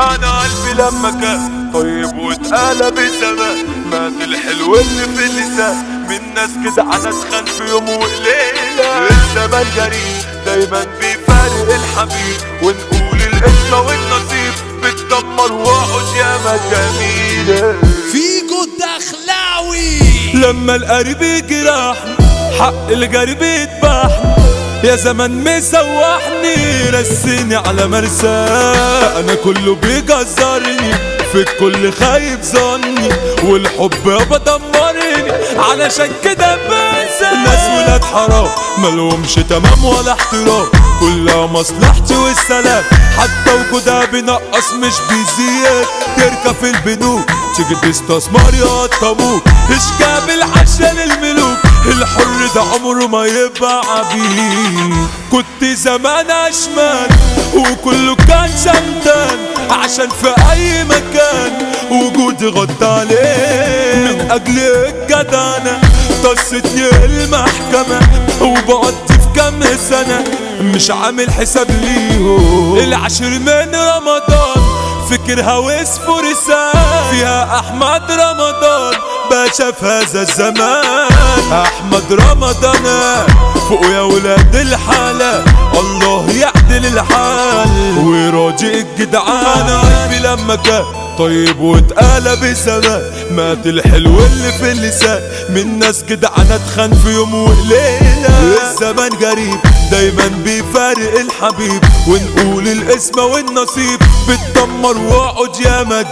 انا قلبي لما كان طيب واتقلب الزمان مات الحلو اللي في اللسان من ناس كده انا اتخان في يوم وليلة الزمان جريء دايما بيفارق الحبيب ونقول القصة والنصيب بتدمر وقعد ياما جميلة فيجو الدخلاوي لما القريب يجرحني حق الجريب يذبحني يا زمان مسوحني رسيني على مرساه انا كله بيجزرني في الكل خايب ظني والحب يابا دمرني علشان كده بنسى الناس ولاد حرام ملهمش تمام ولا احترام كلها مصلحتي والسلام حتى وجودها بينقص مش بيزيد تركب في البنوك تيجي تستثمر يقطموك اشكاب العشان الملوك الحر ده عمره ما يبقى عبيد كنت زمان اشمال وكله كان شمتان عشان في اي مكان وجودي غطى عليه من اجل الجدعنة طستني المحكمة وبقعد في كام سنة مش عامل حساب ليهم العشر من رمضان فكرها واسفه رسالة فيها احمد رمضان باشا في هذا الزمان احمد رمضان فوق يا ولاد الحالة الله يعدل الحال ويراجع الجدعان انا قلبي لما كان طيب واتقلب سما مات الحلو اللي في اللسان من ناس جدعانة اتخان في يوم وليلة الزمان غريب دايما بيفارق الحبيب ونقول الاسم والنصيب بتدمر واقعد ياما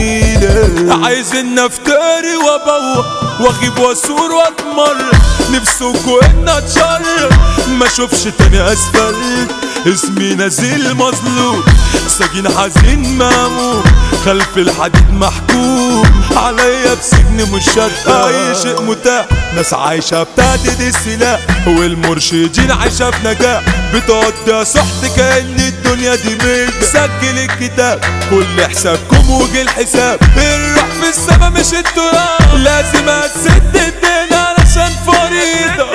جميلة عايزين نفتري وابوق واغيب واسور واتمر نفسكوا ان اتشر ما اشوفش تاني اسفلت اسمي نزيل مظلوم سجين حزين مامون خلف الحديد محكوم عليا بسجن مش شرط اي شيء متاح ناس عايشة بتعدد السلاح والمرشدين عايشة في نجاح بتقضي صحت كأن الدنيا دي ملك سجل الكتاب كل حسابكم وجه الحساب الروح في السما مش التراب لازم اسد الدين علشان فريضة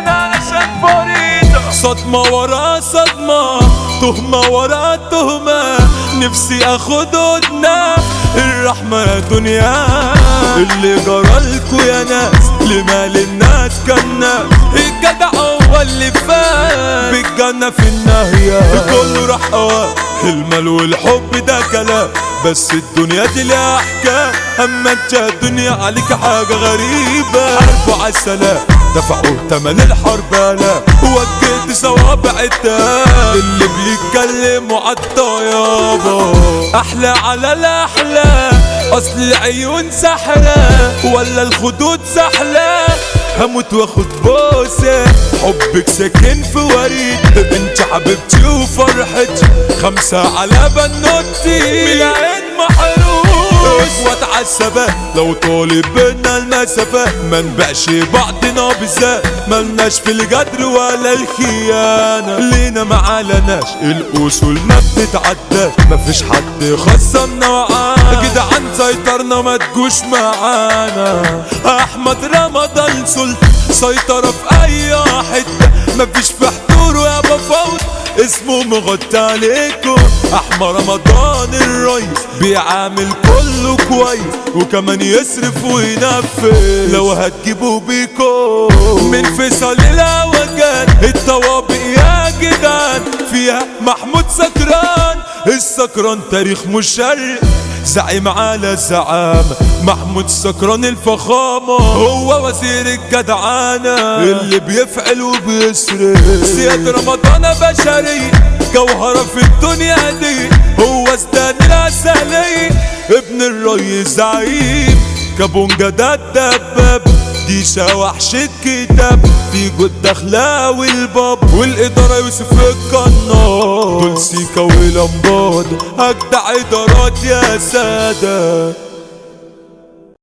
صدمة ورا صدمة تهمة ورا تهمة نفسي اخد هدنة الرحمة يا دنيا اللي جرالكوا يا ناس لمال الناس كنا الجدع هو اللي فات بالجنة في النهاية كله راح اوام المال والحب ده كلام بس الدنيا دي ليها احكام اما انت الدنيا عليك حاجة غريبة حرب على السلام دفعوا تمن الحرب انا وجهت صوابع التام اللي بيتكلموا عالطيابة احلى على الاحلى اصل العيون سحرة ولا الخدود سحلة هموت واخد بوسة حبك ساكن في وريد انت حبيبتي وفرحتي خمسة على بنوتي من عين محروس اخوات عالثبات لو طالب بينا المسافات ما نبقش بعضنا بالذات ملناش في الجدر ولا الخيانة لينا ما علناش الاصول ما بتتعداش مفيش حد خصمنا وعانا جدعان سيطرنا ما تجوش معانا احمد رمضان سلطان سيطرة في اي حتة مفيش في حضوره يا بفوت اسمه مغطى عليكم احمد رمضان الرئيس بيعامل كله كويس وكمان يصرف وينفذ لو هتجيبوا بيكو من فيصل الاوجان الطوابق يا جدعان فيها محمود سكران السكران تاريخ مشرق زعيم على الزعامة محمود سكران الفخامة هو وزير الجدعانة اللي بيفعل وبيسرق سيادة رمضان بشري جوهرة في الدنيا دي هو زدان العسلي ابن الريس زعيم كابونجا ده الدباب دي وحش الكتاب في جود دخلاوي الباب والإدارة يوسف القناص دول سيكا ولمباد أجدع إدارات يا سادة